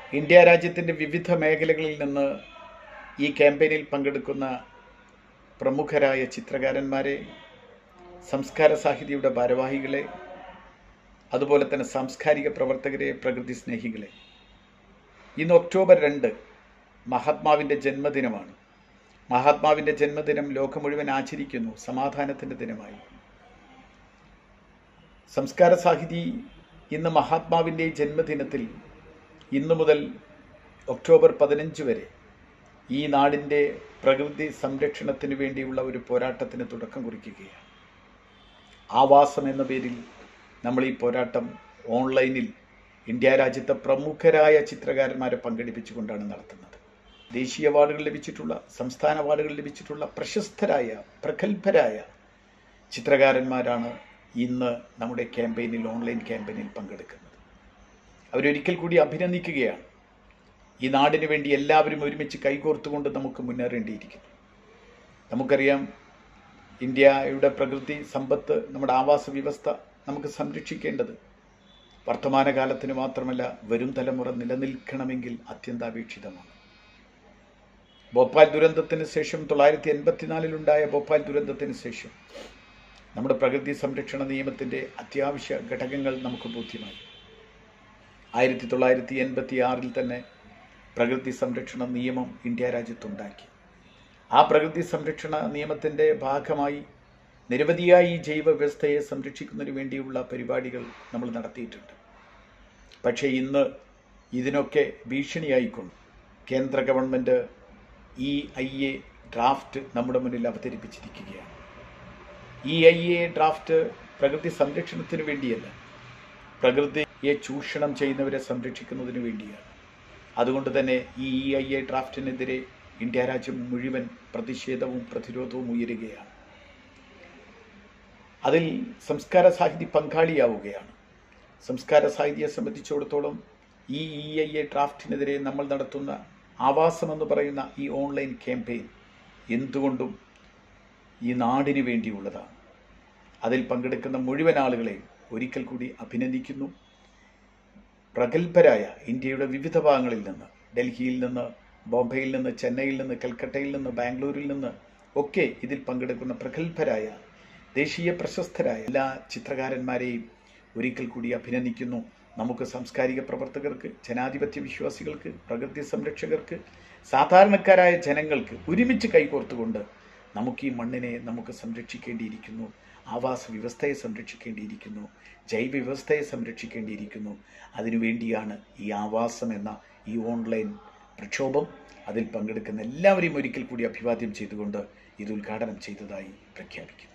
India രാജ്യത്തിൻ്റെ വിവിധ മേഖലകളിൽ നിന്ന് ഈ ക്യാമ്പയിനിൽ പങ്കെടുക്കുന്ന പ്രമുഖരായ ചിത്രകാരന്മാരെ സംസ്കാര സാഹിതിയുടെ ഭാരവാഹികളെ അതുപോലെ തന്നെ സാംസ്കാരിക പ്രവർത്തകരെ പ്രകൃതി സ്നേഹികളെ ഇന്ന് ഒക്ടോബർ രണ്ട് മഹാത്മാവിൻ്റെ ജന്മദിനമാണ് മഹാത്മാവിൻ്റെ ജന്മദിനം ലോകം മുഴുവൻ ആചരിക്കുന്നു സമാധാനത്തിൻ്റെ ദിനമായി സംസ്കാര സാഹിതി ഇന്ന് മഹാത്മാവിൻ്റെ ജന്മദിനത്തിൽ ഇന്നു മുതൽ ഒക്ടോബർ പതിനഞ്ച് വരെ ഈ നാടിൻ്റെ പ്രകൃതി സംരക്ഷണത്തിന് വേണ്ടിയുള്ള ഒരു പോരാട്ടത്തിന് തുടക്കം കുറിക്കുകയാണ് ആവാസം എന്ന പേരിൽ നമ്മൾ ഈ പോരാട്ടം ഓൺലൈനിൽ ഇന്ത്യ രാജ്യത്തെ പ്രമുഖരായ ചിത്രകാരന്മാരെ പങ്കെടുപ്പിച്ചുകൊണ്ടാണ് നടത്തുന്നത് ദേശീയ അവാർഡുകൾ ലഭിച്ചിട്ടുള്ള സംസ്ഥാന അവാർഡുകൾ ലഭിച്ചിട്ടുള്ള പ്രശസ്തരായ പ്രഗത്ഭരായ ചിത്രകാരന്മാരാണ് ഇന്ന് നമ്മുടെ ക്യാമ്പയിനിൽ ഓൺലൈൻ ക്യാമ്പയിനിൽ പങ്കെടുക്കുന്നത് അവരൊരിക്കൽ കൂടി അഭിനന്ദിക്കുകയാണ് ഈ നാടിന് വേണ്ടി എല്ലാവരും ഒരുമിച്ച് കൈകോർത്തുകൊണ്ട് നമുക്ക് മുന്നേറേണ്ടിയിരിക്കുന്നു നമുക്കറിയാം ഇന്ത്യയുടെ പ്രകൃതി സമ്പത്ത് നമ്മുടെ ആവാസ വ്യവസ്ഥ നമുക്ക് സംരക്ഷിക്കേണ്ടത് വർത്തമാനകാലത്തിന് മാത്രമല്ല വരും തലമുറ നിലനിൽക്കണമെങ്കിൽ അത്യന്താപേക്ഷിതമാണ് ഭോപ്പാൽ ദുരന്തത്തിന് ശേഷം തൊള്ളായിരത്തി എൺപത്തിനാലിലുണ്ടായ ഭോപ്പാൽ ദുരന്തത്തിന് ശേഷം നമ്മുടെ പ്രകൃതി സംരക്ഷണ നിയമത്തിൻ്റെ അത്യാവശ്യ ഘടകങ്ങൾ നമുക്ക് ബോധ്യമായി ആയിരത്തി തൊള്ളായിരത്തി എൺപത്തി ആറിൽ തന്നെ പ്രകൃതി സംരക്ഷണ നിയമം ഇന്ത്യ രാജ്യത്തുണ്ടാക്കി ആ പ്രകൃതി സംരക്ഷണ നിയമത്തിൻ്റെ ഭാഗമായി നിരവധിയായി ഈ ജൈവ വ്യവസ്ഥയെ സംരക്ഷിക്കുന്നതിന് വേണ്ടിയുള്ള പരിപാടികൾ നമ്മൾ നടത്തിയിട്ടുണ്ട് പക്ഷേ ഇന്ന് ഇതിനൊക്കെ ഭീഷണിയായിക്കൊണ്ട് കേന്ദ്ര ഗവൺമെൻറ് ഈ ഐ എ ഡ്രാഫ്റ്റ് നമ്മുടെ മുന്നിൽ അവതരിപ്പിച്ചിരിക്കുകയാണ് ഈ ഐ എ ഡ്രാഫ്റ്റ് പ്രകൃതി സംരക്ഷണത്തിന് വേണ്ടിയല്ല പ്രകൃതിയെ ചൂഷണം ചെയ്യുന്നവരെ സംരക്ഷിക്കുന്നതിന് വേണ്ടിയാണ് അതുകൊണ്ട് തന്നെ ഈ ഇ ഐ എ ഡ്രാഫ്റ്റിനെതിരെ ഇന്ത്യ രാജ്യം മുഴുവൻ പ്രതിഷേധവും പ്രതിരോധവും ഉയരുകയാണ് അതിൽ സംസ്കാര സാഹിതി പങ്കാളിയാവുകയാണ് സംസ്കാര സാഹിതിയെ സംബന്ധിച്ചിടത്തോളം ഈ ഇ ഐ എ ഡ്രാഫ്റ്റിനെതിരെ നമ്മൾ നടത്തുന്ന ആവാസം എന്ന് പറയുന്ന ഈ ഓൺലൈൻ ക്യാമ്പയിൻ എന്തുകൊണ്ടും ഈ നാടിന് വേണ്ടിയുള്ളതാണ് അതിൽ പങ്കെടുക്കുന്ന മുഴുവൻ ആളുകളെയും ഒരിക്കൽ കൂടി അഭിനന്ദിക്കുന്നു പ്രഗത്ഭരായ ഇന്ത്യയുടെ വിവിധ ഭാഗങ്ങളിൽ നിന്ന് ഡൽഹിയിൽ നിന്ന് ബോംബെയിൽ നിന്ന് ചെന്നൈയിൽ നിന്ന് കൽക്കട്ടയിൽ നിന്ന് ബാംഗ്ലൂരിൽ നിന്ന് ഒക്കെ ഇതിൽ പങ്കെടുക്കുന്ന പ്രഗത്ഭരായ ദേശീയ പ്രശസ്തരായ എല്ലാ ചിത്രകാരന്മാരെയും ഒരിക്കൽ കൂടി അഭിനന്ദിക്കുന്നു നമുക്ക് സാംസ്കാരിക പ്രവർത്തകർക്ക് ജനാധിപത്യ വിശ്വാസികൾക്ക് പ്രകൃതി സംരക്ഷകർക്ക് സാധാരണക്കാരായ ജനങ്ങൾക്ക് ഒരുമിച്ച് കൈകോർത്തുകൊണ്ട് നമുക്ക് ഈ മണ്ണിനെ നമുക്ക് സംരക്ഷിക്കേണ്ടിയിരിക്കുന്നു ആവാസ വ്യവസ്ഥയെ സംരക്ഷിക്കേണ്ടിയിരിക്കുന്നു ജൈവ വ്യവസ്ഥയെ സംരക്ഷിക്കേണ്ടിയിരിക്കുന്നു അതിനുവേണ്ടിയാണ് ഈ ആവാസം എന്ന ഈ ഓൺലൈൻ പ്രക്ഷോഭം അതിൽ പങ്കെടുക്കുന്ന എല്ലാവരെയും ഒരിക്കൽ കൂടി അഭിവാദ്യം ചെയ്തുകൊണ്ട് ഇത് ഉദ്ഘാടനം ചെയ്തതായി പ്രഖ്യാപിക്കുന്നു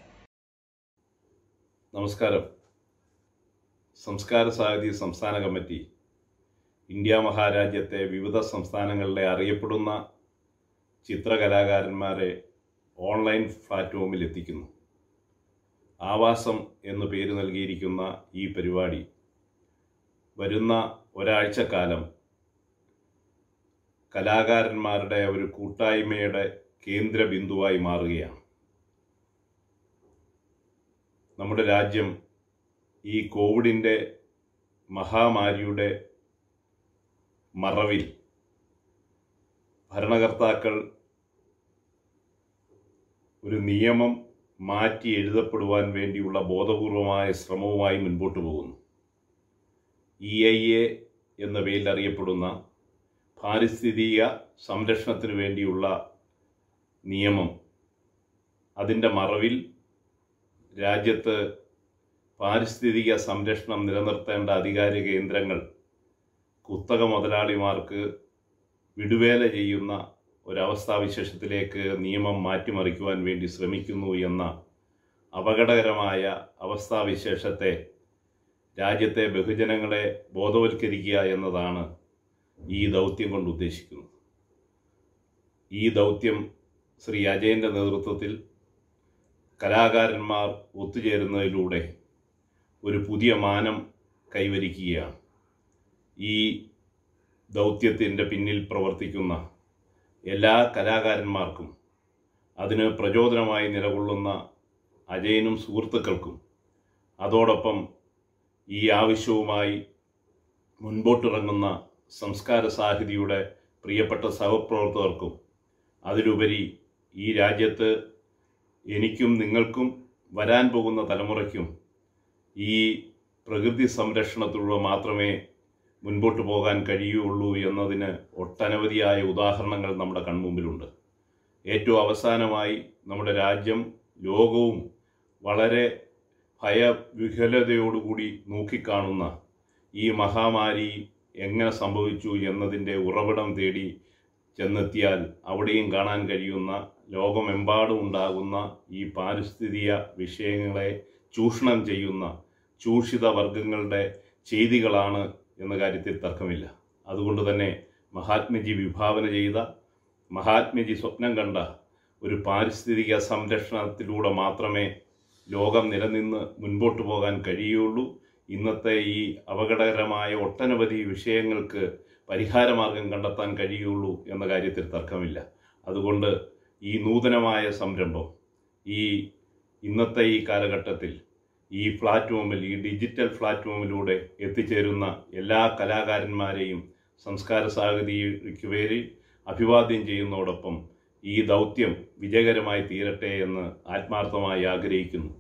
നമസ്കാരം സംസ്കാര സാഹിതി സംസ്ഥാന കമ്മിറ്റി ഇന്ത്യ മഹാരാജ്യത്തെ വിവിധ സംസ്ഥാനങ്ങളിലെ അറിയപ്പെടുന്ന ചിത്രകലാകാരന്മാരെ ഓൺലൈൻ പ്ലാറ്റ്ഫോമിൽ എത്തിക്കുന്നു ആവാസം എന്നു പേര് നൽകിയിരിക്കുന്ന ഈ പരിപാടി വരുന്ന ഒരാഴ്ചക്കാലം കലാകാരന്മാരുടെ ഒരു കൂട്ടായ്മയുടെ കേന്ദ്ര ബിന്ദുവായി മാറുകയാണ് നമ്മുടെ രാജ്യം ഈ കോവിഡിൻ്റെ മഹാമാരിയുടെ മറവിൽ ഭരണകർത്താക്കൾ ഒരു നിയമം മാറ്റി എഴുതപ്പെടുവാൻ വേണ്ടിയുള്ള ബോധപൂർവമായ ശ്രമവുമായി മുൻപോട്ട് പോകുന്നു ഇ ഐ എ എന്ന പേരിൽ അറിയപ്പെടുന്ന പാരിസ്ഥിതിക സംരക്ഷണത്തിന് വേണ്ടിയുള്ള നിയമം അതിൻ്റെ മറവിൽ രാജ്യത്ത് പാരിസ്ഥിതിക സംരക്ഷണം നിലനിർത്തേണ്ട അധികാര കേന്ദ്രങ്ങൾ കുത്തക മുതലാളിമാർക്ക് വിടുവേല ചെയ്യുന്ന ഒരവസ്ഥാവിശേഷത്തിലേക്ക് നിയമം മാറ്റിമറിക്കുവാൻ വേണ്ടി ശ്രമിക്കുന്നു എന്ന അപകടകരമായ അവസ്ഥാവിശേഷത്തെ രാജ്യത്തെ ബഹുജനങ്ങളെ ബോധവൽക്കരിക്കുക എന്നതാണ് ഈ ദൗത്യം കൊണ്ട് ഉദ്ദേശിക്കുന്നത് ഈ ദൗത്യം ശ്രീ അജയൻ്റെ നേതൃത്വത്തിൽ കലാകാരന്മാർ ഒത്തുചേരുന്നതിലൂടെ ഒരു പുതിയ മാനം കൈവരിക്കുകയാണ് ഈ ദൗത്യത്തിൻ്റെ പിന്നിൽ പ്രവർത്തിക്കുന്ന എല്ലാ കലാകാരന്മാർക്കും അതിന് പ്രചോദനമായി നിലകൊള്ളുന്ന അജയനും സുഹൃത്തുക്കൾക്കും അതോടൊപ്പം ഈ ആവശ്യവുമായി മുൻപോട്ടിറങ്ങുന്ന സംസ്കാര സാഹിതിയുടെ പ്രിയപ്പെട്ട സഹപ്രവർത്തകർക്കും അതിലുപരി ഈ രാജ്യത്ത് എനിക്കും നിങ്ങൾക്കും വരാൻ പോകുന്ന തലമുറയ്ക്കും ഈ പ്രകൃതി സംരക്ഷണത്തിലൂടെ മാത്രമേ മുൻപോട്ട് പോകാൻ കഴിയുള്ളൂ എന്നതിന് ഒട്ടനവധിയായ ഉദാഹരണങ്ങൾ നമ്മുടെ കൺമുമ്പിലുണ്ട് ഏറ്റവും അവസാനമായി നമ്മുടെ രാജ്യം ലോകവും വളരെ ഭയവിഹലതയോടുകൂടി നോക്കിക്കാണുന്ന ഈ മഹാമാരി എങ്ങനെ സംഭവിച്ചു എന്നതിൻ്റെ ഉറവിടം തേടി ചെന്നെത്തിയാൽ അവിടെയും കാണാൻ കഴിയുന്ന ലോകമെമ്പാടും ഉണ്ടാകുന്ന ഈ പാരിസ്ഥിതിക വിഷയങ്ങളെ ചൂഷണം ചെയ്യുന്ന ചൂഷിത വർഗങ്ങളുടെ ചെയ്തികളാണ് എന്ന കാര്യത്തിൽ തർക്കമില്ല അതുകൊണ്ട് തന്നെ മഹാത്മജി വിഭാവന ചെയ്ത മഹാത്മജി സ്വപ്നം കണ്ട ഒരു പാരിസ്ഥിതിക സംരക്ഷണത്തിലൂടെ മാത്രമേ ലോകം നിലനിന്ന് മുൻപോട്ട് പോകാൻ കഴിയുള്ളൂ ഇന്നത്തെ ഈ അപകടകരമായ ഒട്ടനവധി വിഷയങ്ങൾക്ക് പരിഹാരമാർഗം കണ്ടെത്താൻ കഴിയുള്ളൂ എന്ന കാര്യത്തിൽ തർക്കമില്ല അതുകൊണ്ട് ഈ നൂതനമായ സംരംഭം ഈ ഇന്നത്തെ ഈ കാലഘട്ടത്തിൽ ഈ പ്ലാറ്റ്ഫോമിൽ ഈ ഡിജിറ്റൽ പ്ലാറ്റ്ഫോമിലൂടെ എത്തിച്ചേരുന്ന എല്ലാ കലാകാരന്മാരെയും സംസ്കാര സാഹിതിക്ക് പേരിൽ അഭിവാദ്യം ചെയ്യുന്നതോടൊപ്പം ഈ ദൗത്യം വിജയകരമായി തീരട്ടെ എന്ന് ആത്മാർത്ഥമായി ആഗ്രഹിക്കുന്നു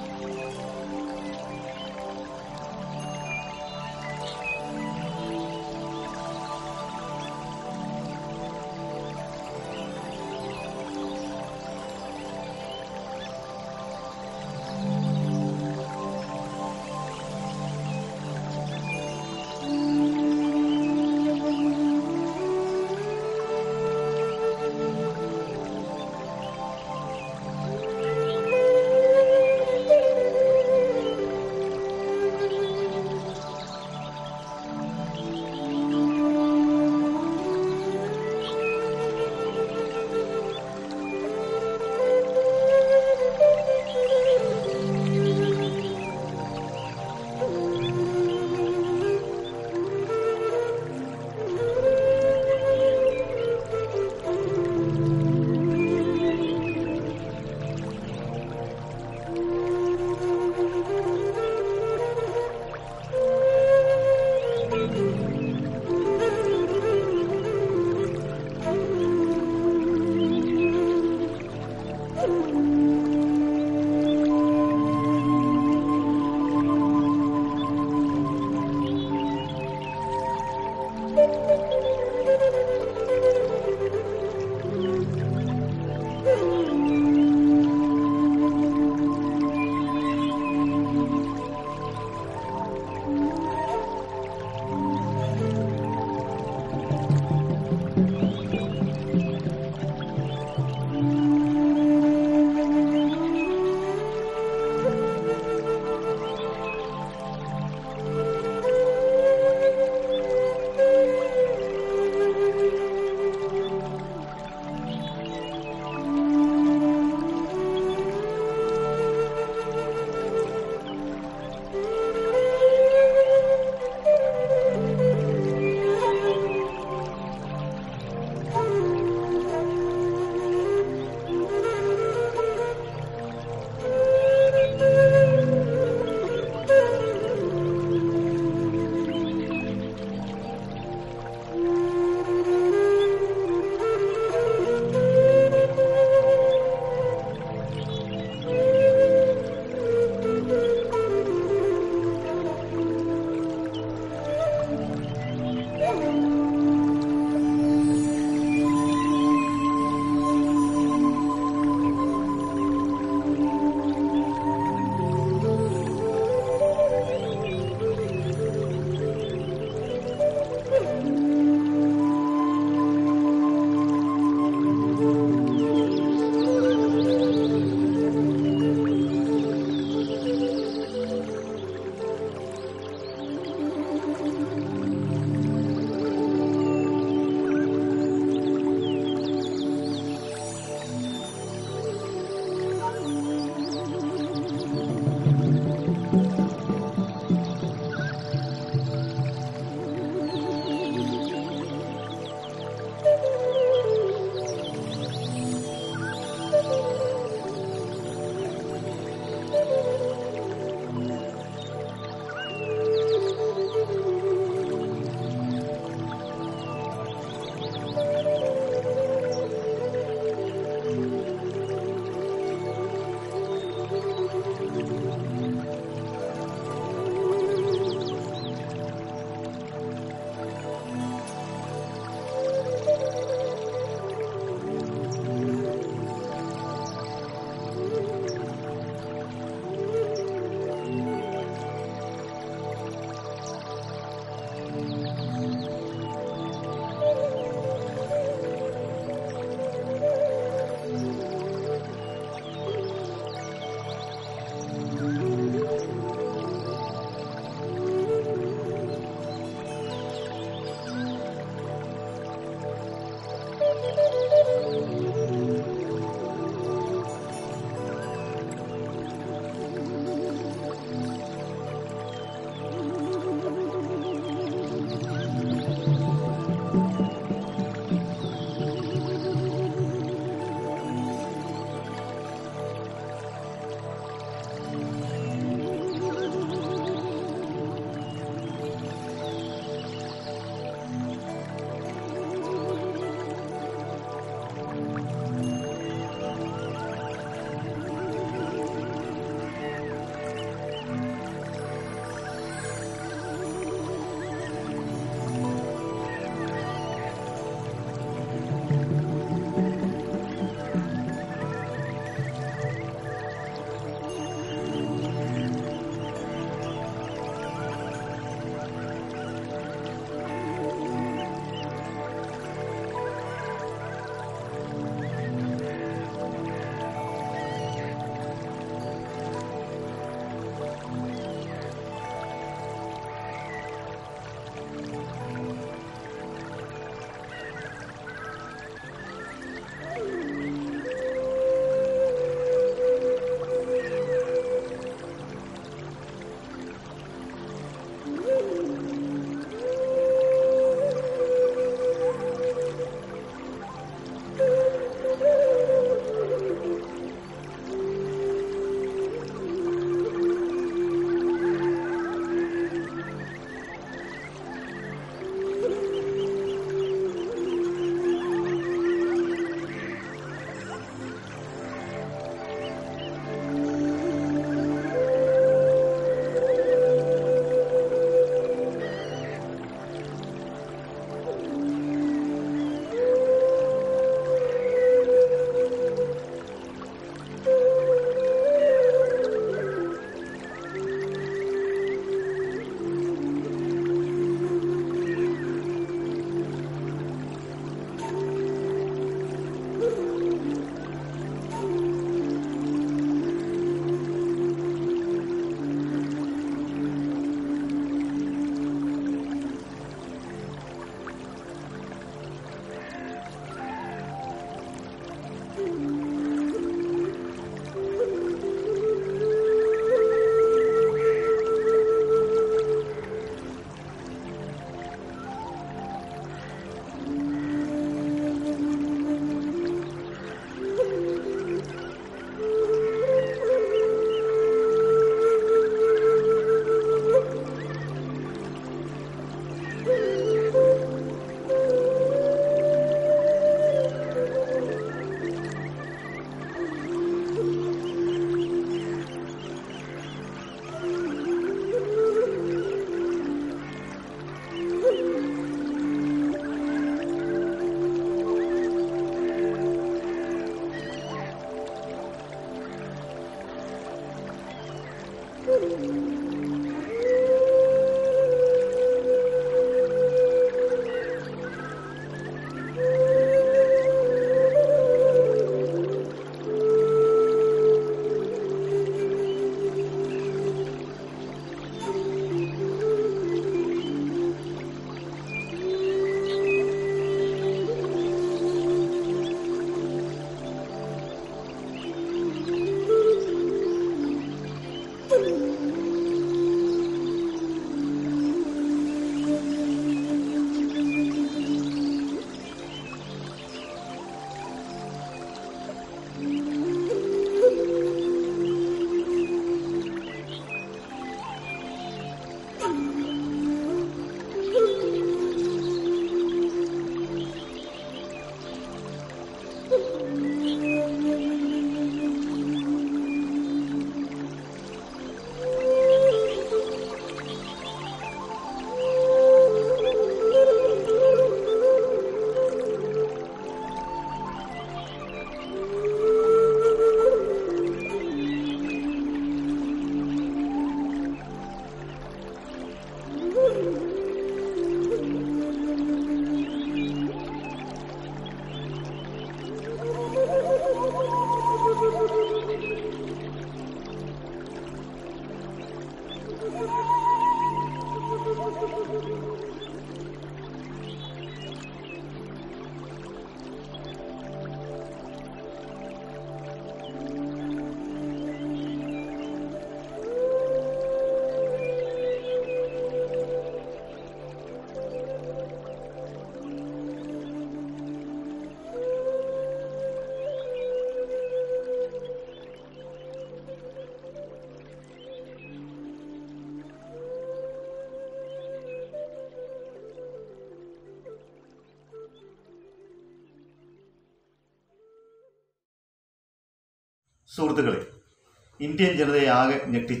സുഹൃത്തുക്കളെ ഇന്ത്യൻ ജനതയെ ആകെ ഞെട്ടിച്ച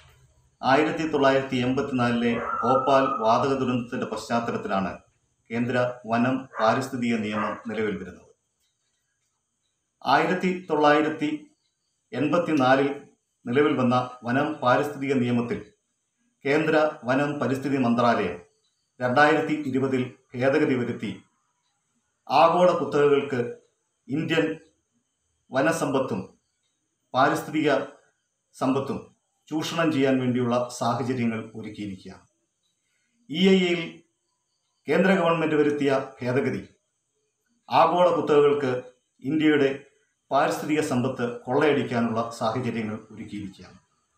ആയിരത്തി തൊള്ളായിരത്തി എൺപത്തിനാലിലെ ഭോപ്പാൽ വാതക ദുരന്തത്തിന്റെ പശ്ചാത്തലത്തിലാണ് കേന്ദ്ര വനം പാരിസ്ഥിതിക നിയമം നിലവിൽ വരുന്നത് ആയിരത്തി തൊള്ളായിരത്തി എൺപത്തിനാലിൽ നിലവിൽ വന്ന വനം പാരിസ്ഥിതിക നിയമത്തിൽ കേന്ദ്ര വനം പരിസ്ഥിതി മന്ത്രാലയം രണ്ടായിരത്തി ഇരുപതിൽ ഭേദഗതി വരുത്തി ആഗോള കുത്തകകൾക്ക് ഇന്ത്യൻ വനസമ്പത്തും പാരിസ്ഥിതിക സമ്പത്തും ചൂഷണം ചെയ്യാൻ വേണ്ടിയുള്ള സാഹചര്യങ്ങൾ ഒരുക്കിയിരിക്കുകയാണ് ഇ ഐ എയിൽ കേന്ദ്ര ഗവൺമെൻറ് വരുത്തിയ ഭേദഗതി ആഗോള കുത്തകകൾക്ക് ഇന്ത്യയുടെ പാരിസ്ഥിതിക സമ്പത്ത് കൊള്ളയടിക്കാനുള്ള സാഹചര്യങ്ങൾ ഒരുക്കിയിരിക്കുകയാണ്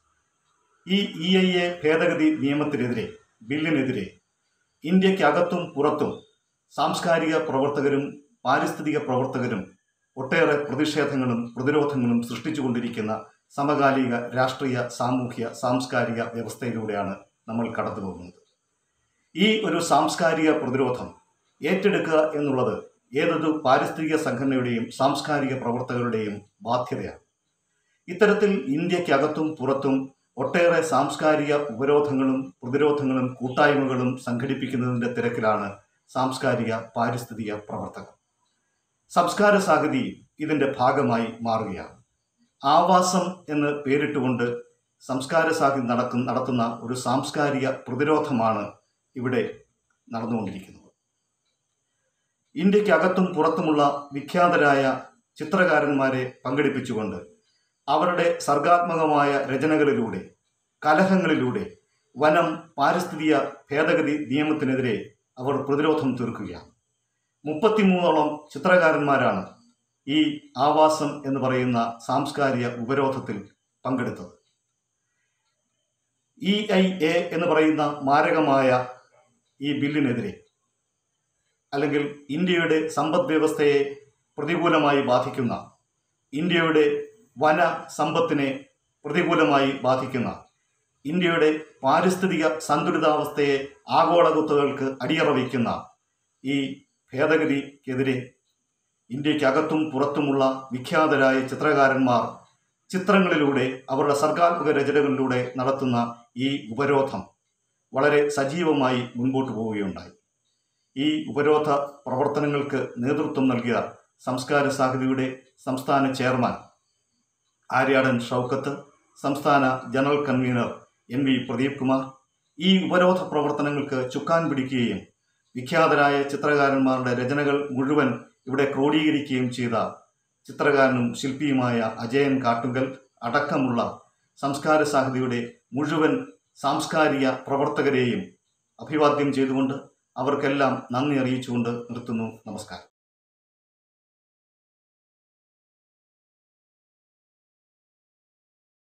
ഈ ഇ ഐ എ ഭേദഗതി നിയമത്തിനെതിരെ ബില്ലിനെതിരെ ഇന്ത്യക്കകത്തും പുറത്തും സാംസ്കാരിക പ്രവർത്തകരും പാരിസ്ഥിതിക പ്രവർത്തകരും ഒട്ടേറെ പ്രതിഷേധങ്ങളും പ്രതിരോധങ്ങളും സൃഷ്ടിച്ചുകൊണ്ടിരിക്കുന്ന സമകാലിക രാഷ്ട്രീയ സാമൂഹ്യ സാംസ്കാരിക വ്യവസ്ഥയിലൂടെയാണ് നമ്മൾ കടന്നു പോകുന്നത് ഈ ഒരു സാംസ്കാരിക പ്രതിരോധം ഏറ്റെടുക്കുക എന്നുള്ളത് ഏതൊരു പാരിസ്ഥിതിക സംഘടനയുടെയും സാംസ്കാരിക പ്രവർത്തകരുടെയും ബാധ്യതയാണ് ഇത്തരത്തിൽ ഇന്ത്യക്കകത്തും പുറത്തും ഒട്ടേറെ സാംസ്കാരിക ഉപരോധങ്ങളും പ്രതിരോധങ്ങളും കൂട്ടായ്മകളും സംഘടിപ്പിക്കുന്നതിൻ്റെ തിരക്കിലാണ് സാംസ്കാരിക പാരിസ്ഥിതിക പ്രവർത്തകർ സംസ്കാര സാഹിതി ഇതിൻ്റെ ഭാഗമായി മാറുകയാണ് ആവാസം എന്ന് പേരിട്ടുകൊണ്ട് സംസ്കാര സാഹിതി നടക്കുന്ന നടത്തുന്ന ഒരു സാംസ്കാരിക പ്രതിരോധമാണ് ഇവിടെ നടന്നുകൊണ്ടിരിക്കുന്നത് ഇന്ത്യക്കകത്തും പുറത്തുമുള്ള വിഖ്യാതരായ ചിത്രകാരന്മാരെ പങ്കെടുപ്പിച്ചുകൊണ്ട് അവരുടെ സർഗാത്മകമായ രചനകളിലൂടെ കലഹങ്ങളിലൂടെ വനം പാരിസ്ഥിതിക ഭേദഗതി നിയമത്തിനെതിരെ അവർ പ്രതിരോധം തീർക്കുകയാണ് മുപ്പത്തിമൂന്നോളം ചിത്രകാരന്മാരാണ് ഈ ആവാസം എന്ന് പറയുന്ന സാംസ്കാരിക ഉപരോധത്തിൽ പങ്കെടുത്തത് ഇ ഐ എ എന്ന് പറയുന്ന മാരകമായ ഈ ബില്ലിനെതിരെ അല്ലെങ്കിൽ ഇന്ത്യയുടെ സമ്പദ് വ്യവസ്ഥയെ പ്രതികൂലമായി ബാധിക്കുന്ന ഇന്ത്യയുടെ വന സമ്പത്തിനെ പ്രതികൂലമായി ബാധിക്കുന്ന ഇന്ത്യയുടെ പാരിസ്ഥിതിക സന്തുലിതാവസ്ഥയെ ആഗോള കുത്തുകൾക്ക് അടിയറ വയ്ക്കുന്ന ഈ ഭേദഗതിക്കെതിരെ ഇന്ത്യക്കകത്തും പുറത്തുമുള്ള വിഖ്യാതരായ ചിത്രകാരന്മാർ ചിത്രങ്ങളിലൂടെ അവരുടെ സർഗാത്മക രചനകളിലൂടെ നടത്തുന്ന ഈ ഉപരോധം വളരെ സജീവമായി മുൻപോട്ട് പോവുകയുണ്ടായി ഈ ഉപരോധ പ്രവർത്തനങ്ങൾക്ക് നേതൃത്വം നൽകിയ സംസ്കാര സാഹിതിയുടെ സംസ്ഥാന ചെയർമാൻ ആര്യാടൻ ഷൗക്കത്ത് സംസ്ഥാന general convener M V Pradeep Kumar ഈ ഉപരോധ പ്രവർത്തനങ്ങൾക്ക് ചുക്കാൻ പിടിക്കുകയും വിഖ്യാതരായ ചിത്രകാരന്മാരുടെ രചനകൾ മുഴുവൻ ഇവിടെ ക്രോഡീകരിക്കുകയും ചെയ്ത ചിത്രകാരനും ശില്പിയുമായ അജയൻ കാട്ടുങ്കൽ അടക്കമുള്ള സംസ്കാര സാഹിതിയുടെ മുഴുവൻ സാംസ്കാരിക പ്രവർത്തകരെയും അഭിവാദ്യം ചെയ്തുകൊണ്ട് അവർക്കെല്ലാം നന്ദി അറിയിച്ചുകൊണ്ട് നിർത്തുന്നു നമസ്കാരം